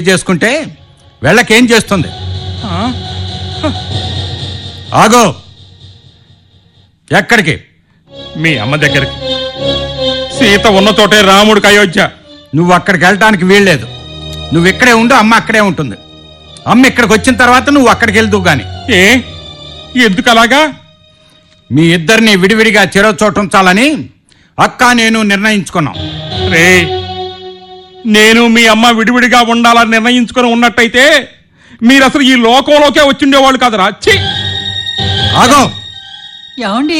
చేసుకుంటే వెళ్ళకేం చేస్తుంది ఆ? ఆగో ఎక్కడికి మీ అమ్మ దగ్గరికి సీత ఉన్న చోటే రాముడికి అయోధ్య నువ్వు అక్కడికి వెళ్ళటానికి వీల్లేదు నువ్వు ఇక్కడే ఉండు అమ్మ అక్కడే ఉంటుంది అమ్మ ఇక్కడికి వచ్చిన తర్వాత నువ్వు అక్కడికి వెళ్తూ గాని ఏ ఎందుకు అలాగా మీ ఇద్దరిని విడివిడిగా చెరో చోట ఉంచాలని అక్క నేను నిర్ణయించుకున్నాం రే నేను మీ అమ్మ విడివిడిగా ఉండాలని నిర్ణయించుకొని ఉన్నట్టయితే మీరు అసలు ఈ లోకంలోకే వచ్చిండేవాళ్ళు కదరా ఛీ ఆగో ఏమండి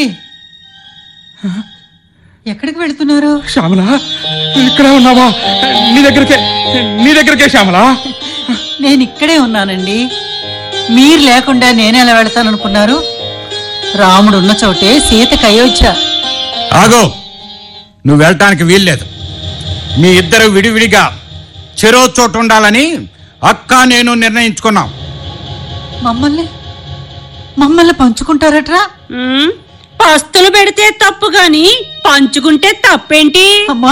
ఎక్కడికి వెళ్తున్నారు శ్యామల ఇక్కడే ఉన్నావా నీ దగ్గరికే నీ దగ్గరికే శ్యామల నేను ఇక్కడే ఉన్నానండి మీరు లేకుండా నేను ఎలా వెళ్తాననుకున్నారు రాముడు ఉన్న చోటే సీతకి అయోధ్య ఆగో నువ్వు వెళ్ళటానికి వీల్లేదు మీ ఇద్దరు విడివిడిగా చెరో చోట ఉండాలని అక్క నేను నిర్ణయించుకున్నాం మమ్మల్ని మమ్మల్ని పంచుకుంటారట్రా ఉమ్, పస్తులు పెడితే తప్పు గాని పంచుకుంటే తప్పేంటి అమ్మా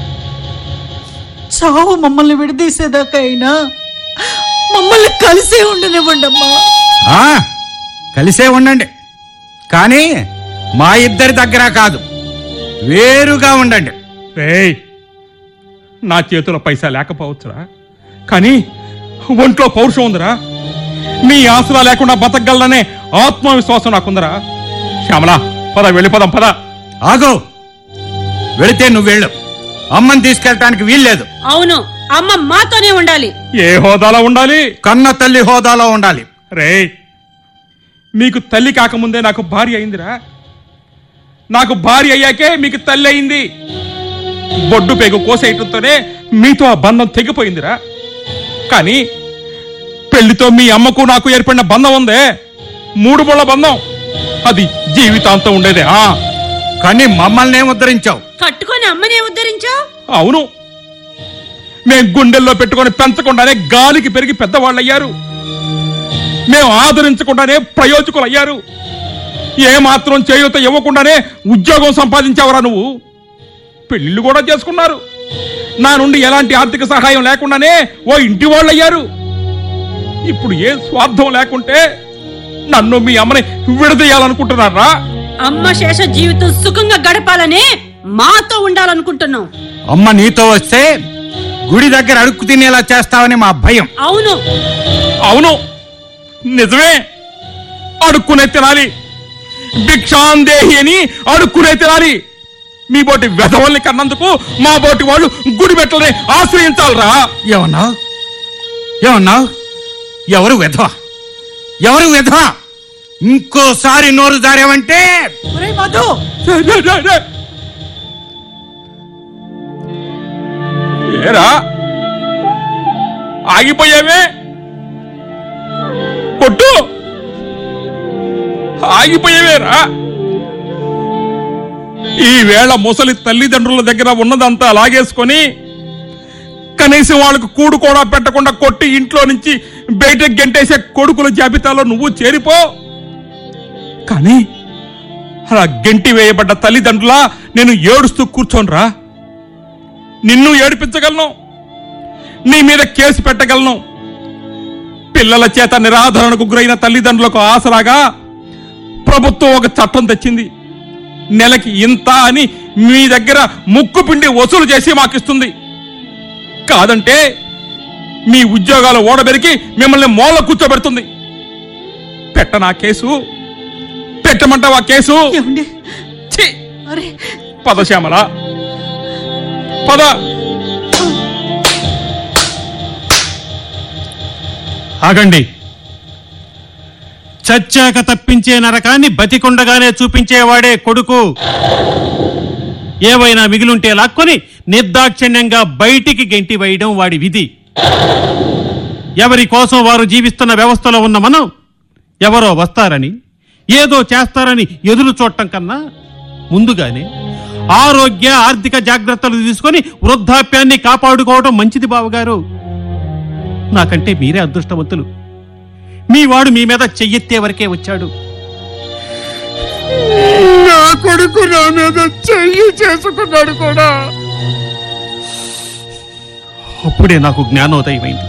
చావు మమ్మల్ని విడదీసేదాకా అయినా మమ్మల్ని కలిసే ఉండనివ్వండి అమ్మా ఆ, కలిసే ఉండండి కానీ మా ఇద్దరి దగ్గర కాదు వేరుగా ఉండండి రేయ్ నా చేతిలో పైసా లేకపోవచ్చురా కానీ ఒంట్లో పౌరుషం ఉందిరా నీ ఆసరా లేకుండా బతకగలనే ఆత్మవిశ్వాసం నాకుందరా శ్యామల పద వెళ్ళిపోదాం పద ఆగో వెళితే నువ్వు వెళ్ళు అమ్మని తీసుకెళ్ళటానికి వీల్లేదు అవును అమ్మ మాతోనే ఉండాలి ఏ హోదాలో ఉండాలి కన్న తల్లి హోదాలో ఉండాలి రేయ్ మీకు తల్లి కాకముందే నాకు భార్య అయిందిరా నాకు భార్య అయ్యాకే మీకు తల్లి అయింది బొడ్డు పేగు కోసేయటంతోనే మీతో ఆ బంధం తెగిపోయిందిరా కానీ పెళ్లితో మీ అమ్మకు నాకు ఏర్పడిన బంధం ఉందే మూడు ముళ్ళ బంధం అది జీవితాంతం ఉండేదే ఆ కానీ మమ్మల్ని ఉద్ధరించావు కట్టుకొని అమ్మనే ఉద్ధరించావు అవును మేం గుండెల్లో పెట్టుకొని పెంచకుండానే గాలికి పెరిగి పెద్దవాళ్ళయ్యారు మేము ఆదరించకుండానే ప్రయోజకులయ్యారు ఏ మాత్రం చేయూత ఇవ్వకుండానే ఉద్యోగం సంపాదించావురా నువ్వు పెళ్లిళ్ళు కూడా చేసుకున్నారు నా నుండి ఎలాంటి ఆర్థిక సహాయం లేకుండానే ఓ ఇంటి వాళ్ళయ్యారు ఇప్పుడు ఏ స్వార్థం లేకుంటే నన్ను మీ అమ్మని విడదీయాలనుకుంటున్నారా అమ్మ శేష జీవితం సుఖంగా గడపాలనే మాతో ఉండాలనుకుంటున్నాం అమ్మ నీతో వస్తే గుడి దగ్గర అడుక్కు తినేలా చేస్తావని మా భయం అవును అవును నిజమే అడుక్కునే తినాలి భిక్షాందేహి అని అడుక్కునే తినాలి మీ బోటి వెధవల్ని కన్నందుకు మా బోటి వాళ్ళు గుడి మెట్లని ఆశ్రయించాలరా ఏమన్నావు ఏమన్నావు ఎవరు విధవ ఎవరు విధవ ఇంకోసారి నోరు జారేవంటే ఒరేయ్ మధు రే, రే, రే, రే. ఏరా ఆగిపోయావే కొట్టు ఆగిపోయావేరా ఈ వేళ ముసలి తల్లిదండ్రుల దగ్గర ఉన్నదంతా లాగేసుకొని కనీసం వాళ్ళకు కూడు కూడా పెట్టకుండా కొట్టి ఇంట్లో నుంచి బయటకు గెంటేసే కొడుకుల జాబితాలో నువ్వు చేరిపో కానీ అలా గెంటి వేయబడ్డ తల్లిదండ్రుల నేను ఏడుస్తూ కూర్చోనరా నిన్ను ఏడిపించగలను నీ మీద కేసు పెట్టగలను పిల్లల చేత నిరాధరణకు గురైన తల్లిదండ్రులకు ఆసరాగా ప్రభుత్వం ఒక చట్టం తెచ్చింది నెలకి ఇంత అని మీ దగ్గర ముక్కు పిండి వసూలు చేసి మాకిస్తుంది కాదంటే మీ ఉద్యోగాలు ఓడబెరికి మిమ్మల్ని మూల కూర్చోబెడుతుంది పెట్టనా కేసు పెట్టమంటావా కేసు ఏమండి ఛీ! అరే పద శ్యామల పద ఆగండి చచ్చాక తప్పించే నరకాన్ని బతికుండగానే చూపించేవాడే కొడుకు ఏవైనా మిగిలుంటే లాక్కొని నిర్దాక్షిణ్యంగా బయటికి గెంటి వేయడం వాడి విధి ఎవరి కోసం వారు జీవిస్తున్న వ్యవస్థలో ఉన్న మనం ఎవరో వస్తారని ఏదో చేస్తారని ఎదురు చూడటం కన్నా ముందుగానే ఆరోగ్య ఆర్థిక జాగ్రత్తలు తీసుకొని వృద్ధాప్యాన్ని కాపాడుకోవడం మంచిది బావగారు నాకంటే మీరే అదృష్టవంతులు మీ వాడు మీ మీద చెయ్యెత్తే వరకే వచ్చాడు నా కొడుకు నా మీద చెయ్యి చేసుకున్నాడు కూడా అప్పుడే నాకు జ్ఞానోదయమైంది